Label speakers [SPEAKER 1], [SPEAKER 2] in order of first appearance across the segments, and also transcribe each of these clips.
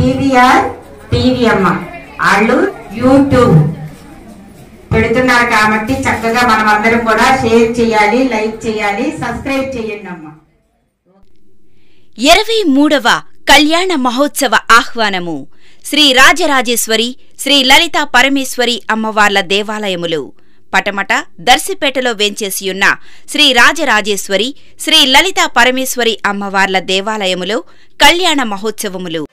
[SPEAKER 1] TVR TV అమ్మ వాళ్ళు YouTube పెడుతున్నారు కాబట్టి చక్కగా మనం అందరం కూడా షేర్ చేయాలి లైక్ చేయాలి సబ్స్క్రైబ్ చేయండి అమ్మా
[SPEAKER 2] ఇరవై మూడవ కళ్యాణ మహోత్సవ ఆహ్వానము శ్రీ రాజరాజేశ్వరి శ్రీ లలితా పరమేశ్వరి అమ్మవార్ల దేవాలయములు పటమట దర్శిపేటలో వేంచేసియున్న శ్రీ రాజరాజేశ్వరి శ్రీ లలితా పరమేశ్వరి అమ్మవార్ల దేవాలయములో కళ్యాణ మహోత్సవములు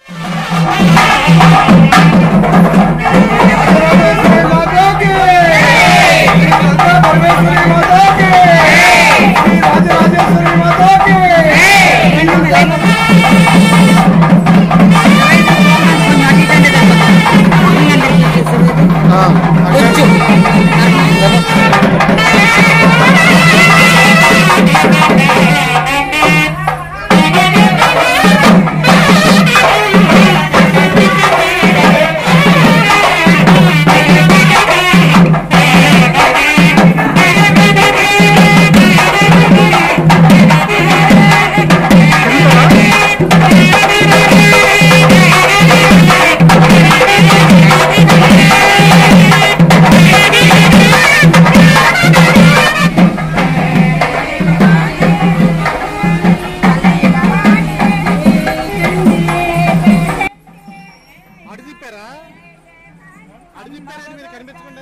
[SPEAKER 3] అడు తిప్పారా అడు తిప్పారా మీరు కనిపించకుండా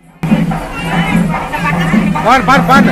[SPEAKER 3] బాన్ బాన్ బాన్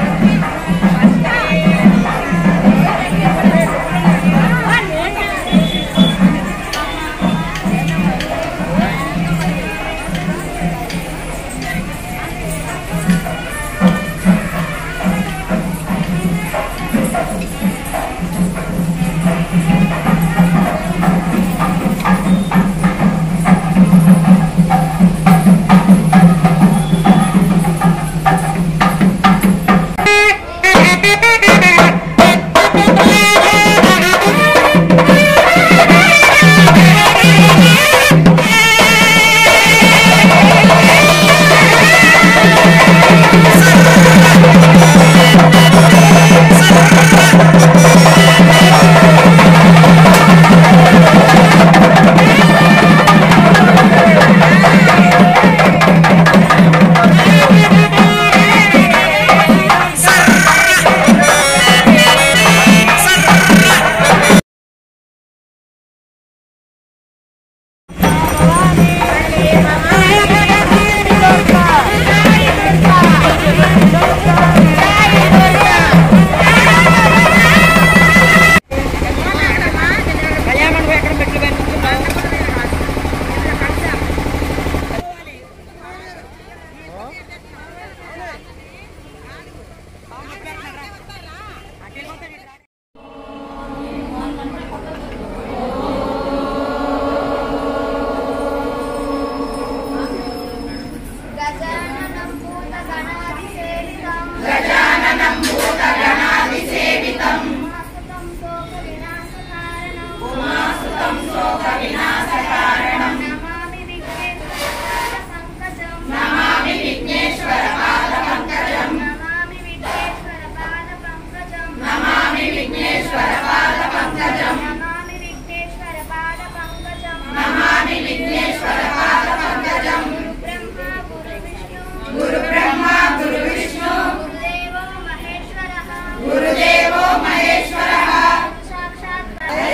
[SPEAKER 4] గజాననం భూతగణాధిసేవితం గజాననం భూతగణాధిసేవితం ఉమాసుతం శోక వినాశకారణం ఉమాసుతం శోక వినాశకారణం నమామి విఘ్నేశ్వర పంకజం నమామి విఘ్నేశ్వర పాద పంకజం నమామి విఘ్నేశ్వర పాద పంకజం నమామి విఘ్నేశ్వర పాద పంకజం నమామి విఘ్నేశ్వర పాద పంకజం నమామి విఘ్నేశ్వర పాద పంకజం గురు బ్రహ్మ గురు విష్ణు గురుదేవో మహేశ్వర గురుదేవో మహేశ్వర సాక్షాత్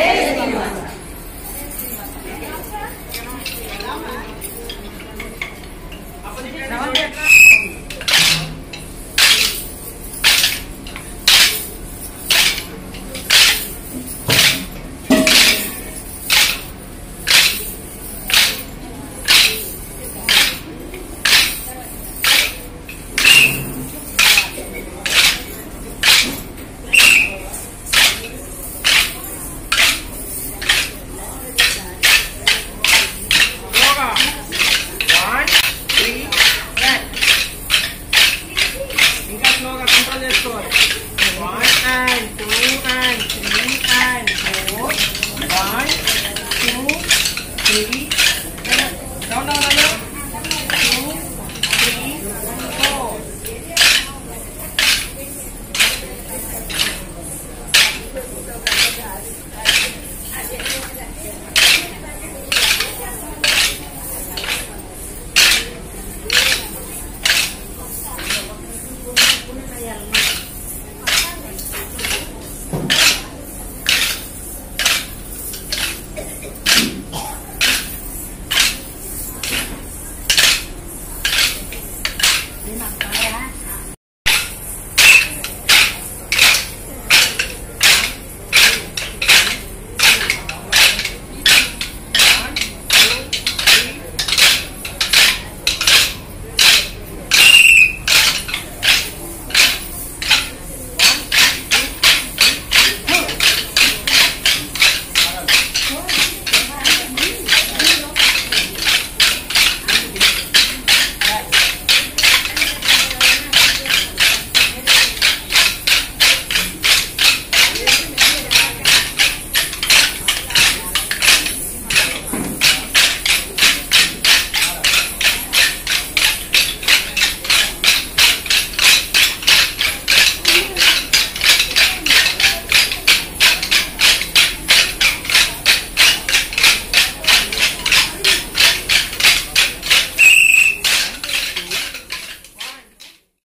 [SPEAKER 3] ఇంకా స్లోగా కంట్రోల్ చేసుకోవాలి one and two and three and four one